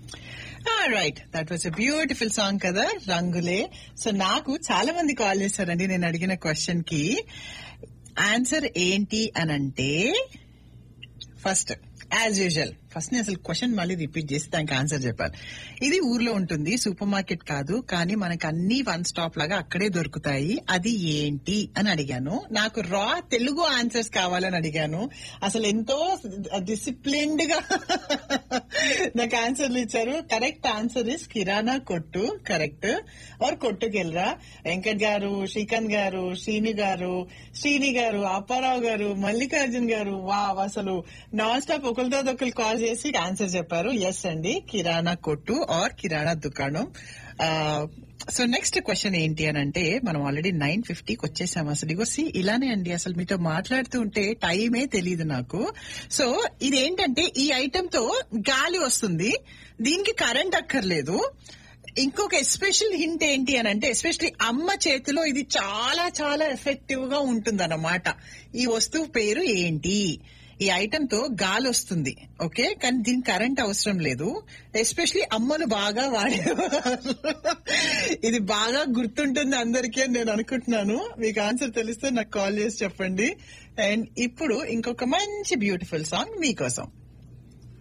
right that was a beautiful song కదా రంగులే so నాకు చాలా మంది కాల్ చేశారండి నేను అడిగిన క్వశ్చన్ కి ఆన్సర్ ఏంటి అని అంటే ఫస్ట్ యాజ్ యూజువల్ ఫస్ట్ నేను అసలు క్వశ్చన్ మళ్ళీ రిపీట్ చేసి దానికి ఆన్సర్ చెప్పాలి ఇది ఊర్లో ఉంటుంది సూపర్ మార్కెట్ కాదు కానీ మనకు అన్ని వన్ స్టాప్ లాగా అక్కడే దొరుకుతాయి అది ఏంటి అని అడిగాను నాకు రా తెలుగు ఆన్సర్స్ కావాలని అడిగాను అసలు ఎంతో డిసిప్లిన్డ్ గా నాకు ఆన్సర్లు ఇచ్చారు కరెక్ట్ ఆన్సర్ ఇస్ కిరాణా కొట్టు కరెక్ట్ ఆర్ కొట్టుకెళ్ళరా వెంకట్ గారు శ్రీకాంత్ గారు శ్రీని గారు శ్రీని గారు అప్పారావు గారు మల్లికార్జున్ గారు వా అసలు నాన్ స్టాప్ ఒకరితో ఒకరు కాల్ చేసి ఆన్సర్ చెప్పారు ఎస్ అండి కిరాణా కొట్టు ఆర్ కిరాణా దుకాణం సో నెక్స్ట్ క్వశ్చన్ ఏంటి అని అంటే మనం ఆల్రెడీ నైన్ ఫిఫ్టీకి వచ్చేసాం అసలు ఇగో సి ఇలానే అండి అసలు మీతో మాట్లాడుతూ ఉంటే టైమే తెలియదు నాకు సో ఇదేంటంటే ఈ ఐటమ్ తో గాలి వస్తుంది దీనికి కరెంట్ అక్కర్లేదు ఇంకొక ఎస్పెషల్ హింట్ ఏంటి అని అంటే ఎస్పెషల్లీ అమ్మ చేతిలో ఇది చాలా చాలా ఎఫెక్టివ్ గా ఉంటుంది ఈ వస్తువు పేరు ఏంటి ఈ ఐటమ్ తో గాలి వస్తుంది ఓకే కానీ దీనికి కరెంట్ అవసరం లేదు ఎస్పెషలీ అమ్మలు బాగా వాడేవారు ఇది బాగా గుర్తుంటుంది అందరికీ అని నేను అనుకుంటున్నాను మీకు ఆన్సర్ తెలిస్తే నాకు కాల్ చేసి చెప్పండి అండ్ ఇప్పుడు ఇంకొక మంచి బ్యూటిఫుల్ సాంగ్ మీకోసం